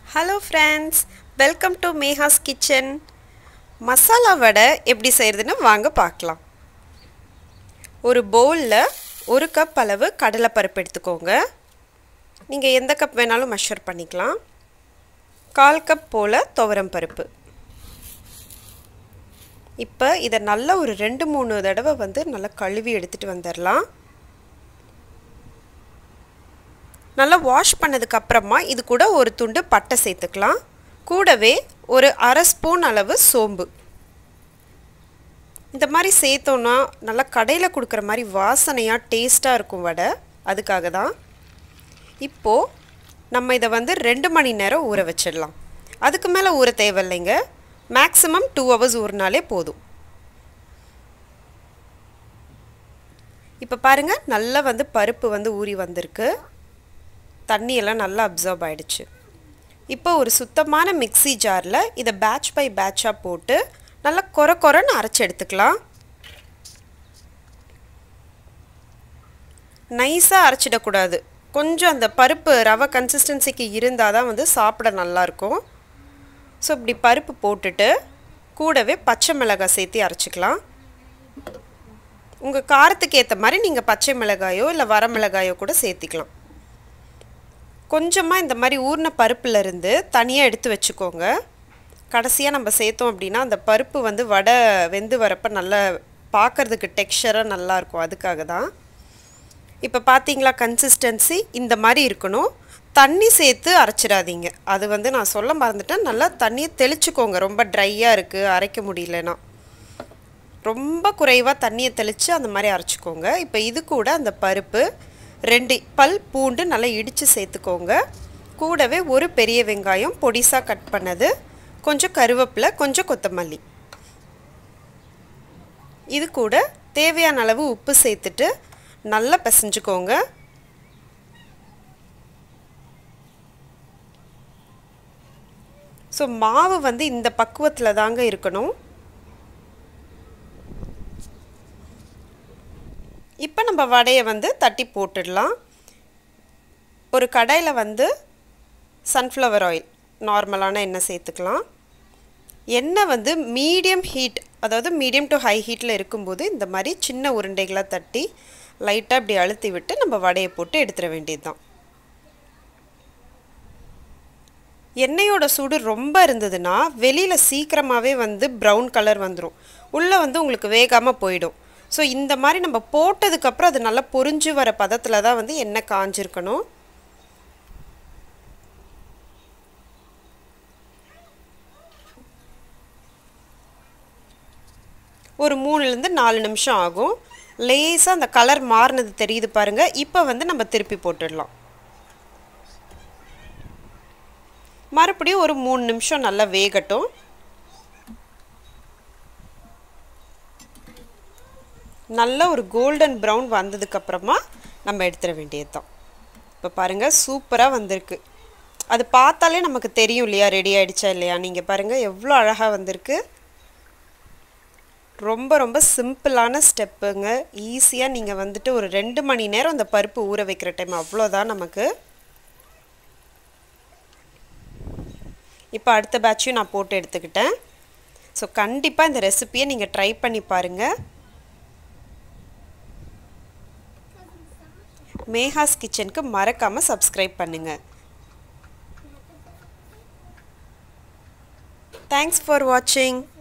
hello friends welcome to Meha's kitchen masala vada எப்படி செய்கிறதுன்னு வாங்க பார்க்கலாம் ஒரு பவுலில் ஒரு கப் அளவு கடலைப்பருப்பு எடுத்துக்கோங்க நீங்கள் எந்த கப் வேணாலும் மெஷர் பண்ணிக்கலாம் கால் கப் போல் துவரம் பருப்பு இப்போ இதை நல்லா ஒரு ரெண்டு மூணு தடவை வந்து நல்லா கழுவி எடுத்துகிட்டு வந்துடலாம் நல்லா வாஷ் பண்ணதுக்கு அப்புறமா இது கூட ஒரு துண்டு பட்டை சேர்த்துக்கலாம் கூடவே ஒரு அரை ஸ்பூன் அளவு சோம்பு இந்த மாதிரி சேர்த்தோன்னா நல்லா கடையில் கொடுக்குற மாதிரி வாசனையாக டேஸ்ட்டாக இருக்கும் வடை அதுக்காக தான் இப்போது நம்ம இதை வந்து ரெண்டு மணி நேரம் ஊற வச்சிடலாம் அதுக்கு மேலே ஊற தேவையில்லைங்க மேக்ஸிமம் டூ ஹவர்ஸ் ஊறினாலே போதும் இப்போ பாருங்கள் நல்லா வந்து பருப்பு வந்து ஊறி வந்திருக்கு தண்ணியெல்லாம் நல்லா அப்சர்வ் ஆகிடுச்சு இப்போ ஒரு சுத்தமான மிக்சி ஜாரில் இதை பேட்ச் பை பேட்சாக போட்டு நல்லா கொர கொரன்னு அரைச்சி எடுத்துக்கலாம் நைஸாக அரைச்சிடக்கூடாது கொஞ்சம் அந்த பருப்பு ரவை கன்சிஸ்டன்சிக்கு இருந்தால் தான் வந்து சாப்பிட நல்லாயிருக்கும் ஸோ இப்படி பருப்பு போட்டுட்டு கூடவே பச்சை மிளகாய் சேர்த்து அரைச்சிக்கலாம் உங்கள் காரத்துக்கு ஏற்ற மாதிரி நீங்கள் பச்சை மிளகாயோ இல்லை வர மிளகாயோ கூட சேர்த்திக்கலாம் கொஞ்சமாக இந்த மாதிரி ஊர்ன பருப்புலேருந்து தனியாக எடுத்து வச்சுக்கோங்க கடைசியாக நம்ம சேர்த்தோம் அப்படின்னா அந்த பருப்பு வந்து வடை வெந்து வரப்போ நல்லா பார்க்குறதுக்கு டெக்ஸ்சராக நல்லாயிருக்கும் அதுக்காக தான் இப்போ பார்த்தீங்களா கன்சிஸ்டன்சி இந்த மாதிரி இருக்கணும் தண்ணி சேர்த்து அரைச்சிடாதீங்க அது வந்து நான் சொல்ல மறந்துட்டேன் நல்லா தண்ணியை தெளிச்சுக்கோங்க ரொம்ப ட்ரையாக இருக்குது அரைக்க முடியலன்னா ரொம்ப குறைவாக தண்ணியை தெளித்து அந்த மாதிரி அரைச்சிக்கோங்க இப்போ இது கூட அந்த பருப்பு ரெண்டு பல் பூண்டு நல்லா இடித்து சேர்த்துக்கோங்க கூடவே ஒரு பெரிய வெங்காயம் பொடிசாக கட் பண்ணது கொஞ்சம் கருவேப்பிலை கொஞ்சம் கொத்தமல்லி இது கூட தேவையான அளவு உப்பு சேர்த்துட்டு நல்லா பிசைஞ்சுக்கோங்க ஸோ மாவு வந்து இந்த பக்குவத்தில் தாங்க இருக்கணும் இப்போ நம்ம வடையை வந்து தட்டி போட்டுடலாம் ஒரு கடாயில் வந்து சன்ஃப்ளவர் ஆயில் நார்மலான எண்ணெய் சேர்த்துக்கலாம் எண்ணெய் வந்து மீடியம் ஹீட் அதாவது மீடியம் டு ஹை ஹீட்டில் இருக்கும்போது இந்த மாதிரி சின்ன உருண்டைகளாக தட்டி லைட்டாக இப்படி அழுத்தி விட்டு நம்ம வடையை போட்டு எடுத்துட வேண்டியது தான் எண்ணெயோட சூடு ரொம்ப இருந்ததுன்னா வெளியில் சீக்கிரமாகவே வந்து ப்ரௌன் கலர் வந்துடும் உள்ளே வந்து உங்களுக்கு வேகாமல் போயிடும் ஸோ இந்த மாதிரி நம்ம போட்டதுக்கப்புறம் அது நல்லா பொறிஞ்சு வர பதத்தில் தான் வந்து எண்ணெய் காஞ்சிருக்கணும் ஒரு மூணுலேருந்து நாலு நிமிஷம் ஆகும் லேசாக அந்த கலர் மாறினது தெரியுது பாருங்கள் இப்போ வந்து நம்ம திருப்பி போட்டுடலாம் மறுபடியும் ஒரு மூணு நிமிஷம் நல்லா வேகட்டும் நல்ல ஒரு கோல்டன் ப்ரௌன் வந்ததுக்கப்புறமா நம்ம எடுத்துட வேண்டியது தான் இப்போ பாருங்கள் சூப்பராக வந்திருக்கு அது பார்த்தாலே நமக்கு தெரியும் இல்லையா ரெடி ஆகிடுச்சா இல்லையா நீங்கள் பாருங்கள் எவ்வளோ அழகாக வந்திருக்கு ரொம்ப ரொம்ப சிம்பிளான ஸ்டெப்புங்க ஈஸியாக நீங்கள் வந்துட்டு ஒரு ரெண்டு மணி நேரம் அந்த பருப்பு ஊற வைக்கிற டைம் அவ்வளோதான் நமக்கு இப்போ அடுத்த பேட்சையும் நான் போட்டு எடுத்துக்கிட்டேன் ஸோ கண்டிப்பாக இந்த ரெசிப்பியை நீங்கள் ட்ரை பண்ணி பாருங்கள் மேஹாஸ் கிச்சனுக்கு மறக்காமல் சப்ஸ்கிரைப் பண்ணுங்கள் தேங்க்ஸ் ஃபார் வாட்சிங்